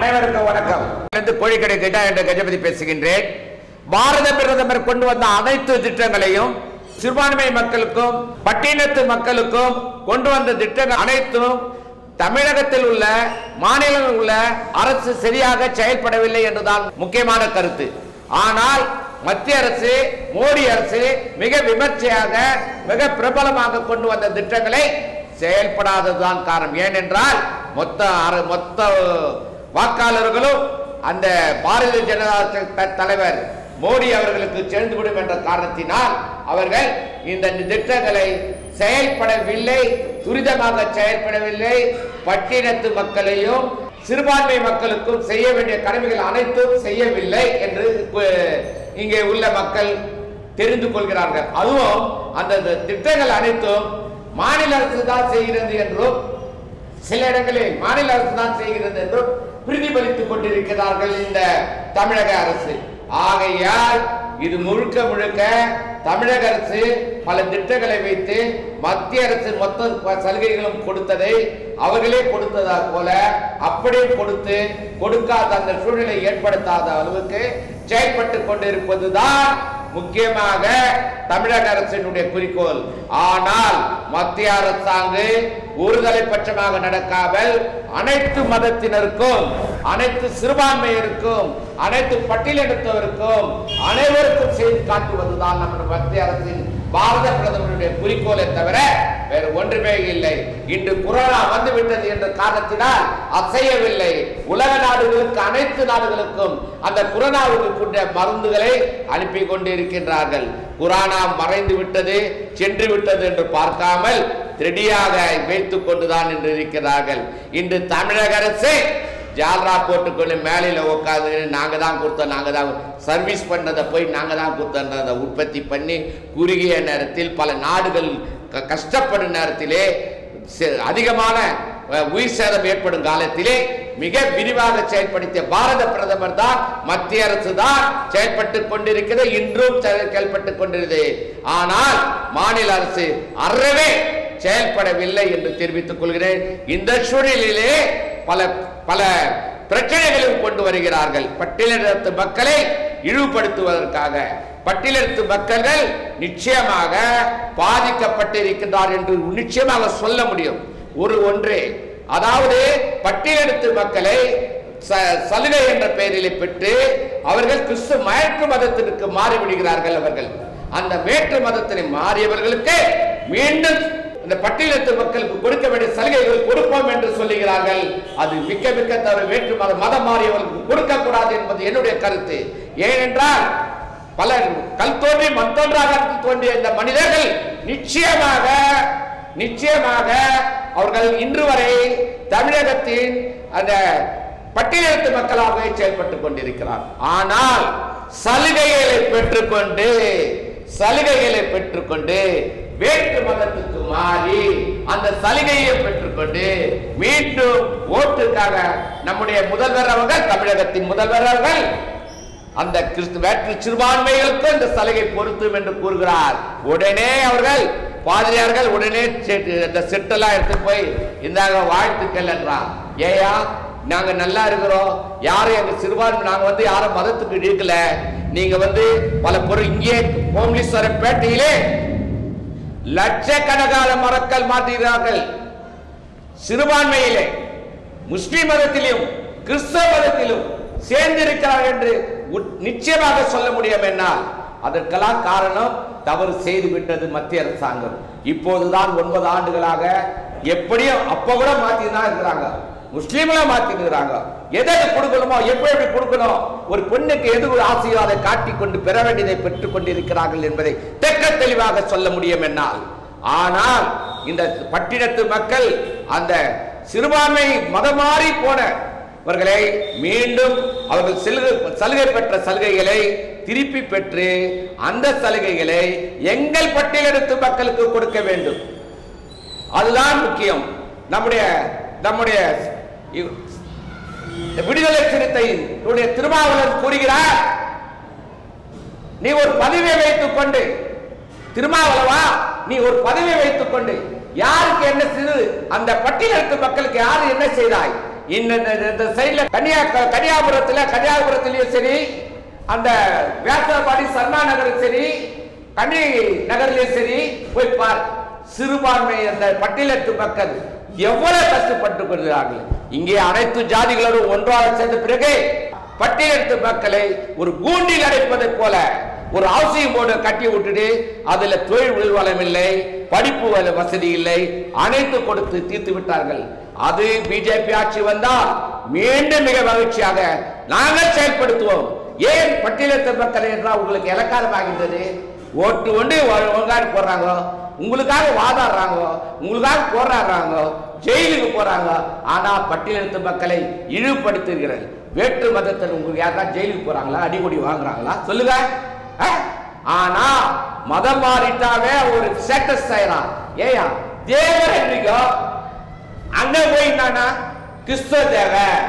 அனைவருக்கும் வணக்கம் இருந்து கோழிக்கடை கிட்டா என்ற கஜபதி பேசுகின்றேன் பாரத பிரதமர் கொண்டு வந்த அனைத்து திட்டங்களையும் சிறுபான்மை மக்களுக்கும் பட்டினத்து மக்களுக்கும் கொண்டு வந்த திட்டங்கள் அனைத்தும் தமிழகத்தில் உள்ள மாநிலங்களில் உள்ள அரசு சரியாக செயல்படவில்லை என்றுதான் முக்கியமான கருத்து ஆனால் மத்திய அரசு மோடி அரசு மிக விமர்சையாக மிக பிரபலமாக கொண்டு வந்த திட்டங்களை செயல்படாததுதான் காரணம் ஏனென்றால் மொத்த அர- மொத்த வாக்காளர்களும் அந்த பாரதிய ஜனதா த- தலைவர் மோடி அவர்களுக்கு சேர்ந்துவிடும் என்ற காரணத்தினால் அவர்கள் இந்த திட்டங்களை செயல்படவில்லை துரிதமாக செயல்படவில்லை பட்டினத்து மக்களையும் சிறுபான்மை மக்களுக்கும் செய்ய வேண்டிய கடமைகள் அனைத்தும் செய்யவில்லை என்று கு- இங்கே உள்ள மக்கள் தெரிந்து கொள்கிறார்கள் அதுவும் அந்த திட்டங்கள் அனைத்தும் மாநில அரசு தான் செய்கிறது என்றும் சில இடங்களில் மாநில அரசு தான் செய்கிறது என்றும் பிரதிபலித்துக் கொண்டிருக்கிறார்கள் இந்த தமிழக அரசு ஆகையால் இது முழுக்க முழுக்க தமிழக அரசு பல திட்டங்களை வைத்து மத்திய அரசு மொத்த ப- சலுகைகளும் கொடுத்ததை அவர்களே கொடுத்ததா போல அப்படியே கொடுத்து கொடுக்காத அந்த சூழ்நிலை ஏற்படுத்தாத அளவுக்கு செயல்பட்டு கொண்டிருப்பதுதான் முக்கியமாக தமிழக அரசினுடைய குறிக்கோள் ஆனால் மத்திய அரசாங்கு ஒருதலை பட்சமாக நடக்காமல் அனைத்து மதத்தினருக்கும் அனைத்து சிறுபான்மையருக்கும் அனைத்து பட்டியலினத்தவருக்கும் அனைவருக்கும் செய்து காட்டுவதுதான் நம்ம மத்திய அரசின் பாரத பிரதமருடைய குறிக்கோளை தவிர வேறு ஒன்றுமே இல்லை இன்று கொரோனா வந்து விட்டது என்ற காரணத்தினால் அசையவில்லை உலக நாடுகளுக்கு அனைத்து நாடுகளுக்கும் அந்த கொரோனாவுக்கு கொண்ட மருந்துகளை அனுப்பி கொண்டிருக்கின்றார்கள் கொரோனா மறைந்து விட்டது சென்று விட்டது என்று பார்க்காமல் ரெடியாக வைத்துக் கொண்டுதான் என்று இருக்கிறார்கள் இன்று தமிழக அரசு ஜால்ரா போட்டுக்கொண்டு மேலையில உட்காந்து நாங்க தான் கொடுத்தோம் நாங்க தான் சர்வீஸ் பண்ணதை போய் நாங்க தான் கொடுத்தோன்றதை உற்பத்தி பண்ணி குறுகிய நேரத்தில் பல நாடுகள் க- கஷ்டப்படும் நேரத்திலே சி- அதிகமான அஹ், உயிர் சேதம் ஏற்படும் காலத்திலே மிக விரிவாக செயல்படுத்திய பாரத பிரதமர் தான் மத்திய அரசு தான் செயல்பட்டு கொண்டிருக்கிறது இன்றும் செயல்பட்டு கொண்டிருக்கிறது ஆனால் மாநில அரசு அறவே செயல்படவில்லை என்று தெரிவித்துக் கொள்கிறேன் இந்த சூழலிலே பல பல பிரச்சனைகளையும் கொண்டு வருகிறார்கள் பட்டியலினத்து மக்களை இழிவுபடுத்துவதற்காக பட்டியலினத்து மக்கள் நிச்சயமாக பாதிக்கப்பட்டிருக்கின்றார் என்று நிச்சயமாக சொல்ல முடியும் ஒரு ஒன்றே அதாவது பட்டியலினத்து மக்களை ச- சலுகை என்ற பெயரில் பெற்று அவர்கள் கிறிஸ்து மாற்று மதத்திற்கு மாறிவிடுகிறார்கள் அவர்கள் அந்த வேற்று மதத்தினை மாறியவர்களுக்கு மீண்டும் இந்த பட்டியலத்து மக்களுக்கு கொடுக்க வேண்டிய சலுகைகள் கொடுப்போம் என்று சொல்லுகிறார்கள் அது மிக்க மிக்க தவிர வேற்று மத மதம் மாறியவர்களுக்கு கொடுக்க கூடாது என்பது என்னுடைய கருத்து ஏனென்றால் பல கல் தோன்றி மற்றொன்றாக தோன்றிய இந்த மனிதர்கள் நிச்சயமாக நிச்சயமாக அவர்கள் இன்று வரை தமிழகத்தின் அந்த பட்டியலத்து மக்களாகவே செயல்பட்டுக் கொண்டிருக்கிறார் ஆனால் சலுகைகளை பெற்றுக்கொண்டு சலுகைகளை பெற்றுக்கொண்டு வேற்று மதத்துக்கு மாறி அந்த சலுகையை பெற்றுக்கொண்டு மீண்டும் ஓட்டுக்காக நம்முடைய முதல்வர் அவர்கள் தமிழகத்தின் முதல்வர் அவர்கள் அந்த கிறிஸ்து வேற்று சிறுபான்மைகளுக்கு இந்த சலுகை பொருத்தும் என்று கூறுகிறார் உடனே அவர்கள் பாதிரியார்கள் உடனே செட்டு- இந்த செட்டெல்லாம் எடுத்து போய் இந்தாங்க வாழ்த்துக்கள் என்றார் ஏயா நாங்க நல்லா இருக்கிறோம் யாரும் எங்க சிறுபான்மை நாங்க வந்து யாரும் மதத்துக்கு இழுக்கல நீங்க வந்து பல பொருள் இங்கே கோமலீஸ்வரம் பேட்டையிலே லட்சக்கணக்கான மரக்கள் மாற்றுகிறார்கள் சிறுபான்மையிலே முஸ்லிம் மதத்திலும் கிறிஸ்தவ மதத்திலும் சேர்ந்திருக்கிறார் என்று உட்- நிச்சயமாக சொல்ல முடியும் என்னால் அதற்கெல்லாம் காரணம் தவறு செய்து விட்டது மத்திய அரசாங்கம் இப்போதுதான் ஒன்பது ஆண்டுகளாக எப்படியும் அப்ப கூட மாத்தி தான் இருக்கிறாங்க முஸ்லீம்களை மாத்திட்டு இருக்கிறாங்க எதை எதை கொடுக்கணுமோ எப்படி எப்படி கொடுக்கணும் ஒரு பெண்ணுக்கு எது ஒரு ஆசையோ அதை காட்டிக் கொண்டு பெற வேண்டியதை பெற்றுக் கொண்டிருக்கிறார்கள் என்பதை தெக்க தெளிவாக சொல்ல முடியும் என்னால் ஆனால் இந்த பட்டினத்து மக்கள் அந்த சிறுபான்மை மதமாறி போனவர்களை மீண்டும் அவர்கள் செலுகை சலுகை பெற்ற சலுகைகளை திருப்பி பெற்று அந்த சலுகைகளை எங்கள் பட்டியலெடுத்து மக்களுக்கு கொடுக்க வேண்டும் அதுதான் முக்கியம் நம்முடைய நம்முடைய இ- விடுதலை சிறுத்தையினுடைய திருமாவளவன் கூறுகிறார் நீ ஒரு பதவியை வைத்துக் கொண்டு திருமாவளவா நீ ஒரு பதவியை வைத்துக் கொண்டு யாருக்கு என்ன சிறு அந்த பட்டியலுக்கு மக்களுக்கு யாரு என்ன செய்தாய் இந்த இந்த- இந்த சைடுல கன்னியா கன்னியாபுரத்துல கன்னியாகுமரத்திலயும் சரி அந்த வியாசபாடி சர்மா நகரும் சரி கன்னி நகர்லயும் சரி போய் பார் சிறுபான்மை அந்த பட்டியலத்து மக்கள் எவ்வளவு கஷ்டப்பட்டு கொள்கிறார்கள் இங்கே அனைத்து ஜாதிகளோடும் ஒன்றாக சேர்ந்த பிறகு பட்டியலத்து மக்களை ஒரு கூண்டில் அடைப்பதைப் போல ஒரு ஹவுசிங் போர்டு கட்டி விட்டுட்டு அதுல தொழில் உள்வளம் இல்லை படிப்பு வ- வசதி இல்லை அனைத்து கொடுத்து தீர்த்து விட்டார்கள் அது பிஜேபி ஆட்சி வந்தால் மீண்டும் மிக மகிழ்ச்சியாக நாங்கள் செயல்படுத்துவோம் ஏன் பட்டியலத்த மக்களை என்றால் உங்களுக்கு இலக்காரமாகின்றது ஓட்டு ஒன்று ஒழுங்காடு போடுறாங்க உங்களுக்காக வாதாடுறாங்க உங்களுக்காக போராடுறாங்க ஜெயிலுக்கு போறாங்க ஆனா பட்டியலெடுத்த மக்களை இழிவுபடுத்துகிறது வேற்று மதத்தில் உங்களுக்கு யாருக்கா ஜெயிலுக்கு போறாங்களா அடிக்கொடி வாங்குறாங்களா சொல்லுங்க ஆ? ஆனா மதம் மாறிட்டாவே ஒரு ஸ்டேட்டஸ் ஆயிரான் ஏயா தேவர் என்றீங்க அங்க போய் என்னன்னா கிறிஸ்துவ தேவர்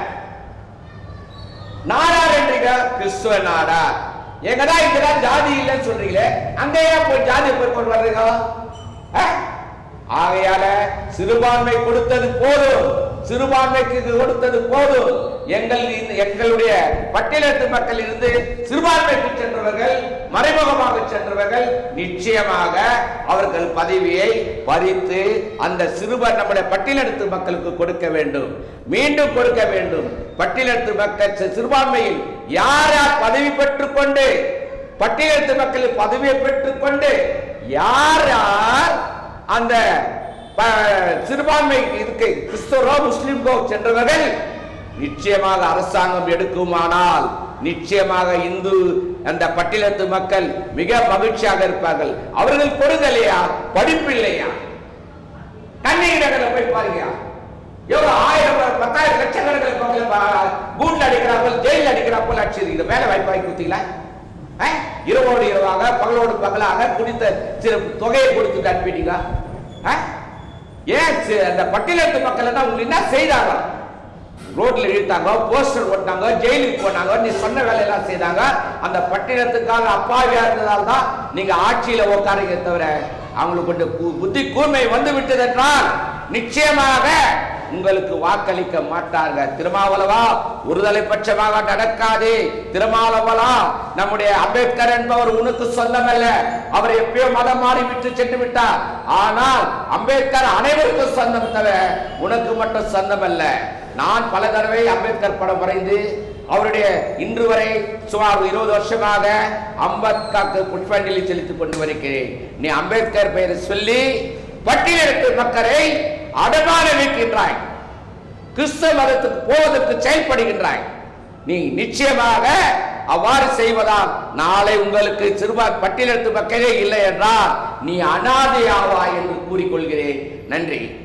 நாடார் என்றீங்க கிறிஸ்துவ நாடா எங்கடா இங்கதான் ஜாதி இல்லைன்னு சொல்றீங்களே அங்க ஏன் போய் ஜாதி போய் கொண்டு வர்றீங்க ஆ? ஆகையால சிறுபான்மை கொடுத்தது போதும் சிறுபான்மைக்கு கொடுத்தது போதும் எங்கள் இந்த- எங்களுடைய பட்டியலத்து மக்கள் இருந்து சிறுபான்மைக்கு சென்றவர்கள் மறைமுகமாக சென்றவர்கள் நிச்சயமாக அவர்கள் பதவியை பறித்து அந்த சிறுபான் நம்முடைய பட்டியலெடுத்து மக்களுக்கு கொடுக்க வேண்டும் மீண்டும் கொடுக்க வேண்டும் பட்டியலெடுத்து மக்கள் சி- சிறுபான்மையில் யார் யார் பதவி பெற்றுக் கொண்டு பட்டியலெடுத்து மக்கள் பதவியை பெற்றுக் கொண்டு யார் யார் அந்த ப- சிறுபான்மை இதுக்கு கிறிஸ்தவரோ முஸ்லிம்கோ சென்றவர்கள் நிச்சயமாக அரசாங்கம் எடுக்குமானால் நிச்சயமாக இந்து அந்த பட்டியலத்து மக்கள் மிக மகிழ்ச்சியாக இருப்பார்கள் அவர்கள் கொடுக்கலையா படிப்பு இல்லையா கண்ணகி நகர்ல போய் பாருங்க எவ்வளவு ஆயிரம் பத்தாயிரம் லட்சக்கணக்கில் கூண்டில் அடிக்கிறார்கள் ஜெயிலில் அடிக்கிறார்கள் ஆட்சி இது வேலை வாய்ப்பாகி கொடுத்தீங்களா ஆ? இரவோடு இரவாக பகலோடு பகலாக குடித்த சிறு தொகையை கொடுத்துட்டு அனுப்பிட்டீங்களா ஆ? ஏன் சி- அந்த பட்டியலத்து மக்கள் எல்லாம் உங்களுக்கு என்ன செய்தாங்க ரோட்ல இழுத்தாங்க போஸ்டர் போட்டாங்க ஜெயிலுக்கு போனாங்க நீ சொன்ன வேலையெல்லாம் செய்தாங்க அந்த பட்டினத்துக்காக அப்பாவியா இருந்ததால் தான் நீங்க ஆட்சியில உட்காருங்க தவிர அவங்களுக்கு கொஞ்சம் கு- புத்தி கூர்மை வந்து விட்டது என்றால் நிச்சயமாக உங்களுக்கு வாக்களிக்க மாட்டாங்க திருமாவளவா ஒருதலை பட்சமாக நடக்காது திருமாவளவா நம்முடைய அம்பேத்கர் என்பவர் உனக்கு சொந்தமல்ல அவர் எப்பயோ மதம் மாறி விட்டு சென்று விட்டார் ஆனால் அம்பேத்கர் அனைவருக்கும் சொந்தம் தவிர உனக்கு மட்டும் சொந்தம் அல்ல நான் பல தடவை அம்பேத்கர் படம் வரைந்து அவருடைய இன்று வரை சுமார் இருபது வருஷமாக அம்பேத்கருக்கு புஷ்பாஞ்சலி செலுத்திக் கொண்டு வருகிறேன் நீ அம்பேத்கர் பெயரை சொல்லி பட்டியலிட்டு மக்களை அடமான வைக்கின்றாய் கிறிஸ்தவ மதத்துக்கு போவதற்கு செயல்படுகின்றாய் நீ நிச்சயமாக அவ்வாறு செய்வதால் நாளை உங்களுக்கு சிறுபான் பட்டியலெடுத்து மக்களே இல்லை என்றால் நீ அனாதையாவா என்று கூறிக்கொள்கிறேன் நன்றி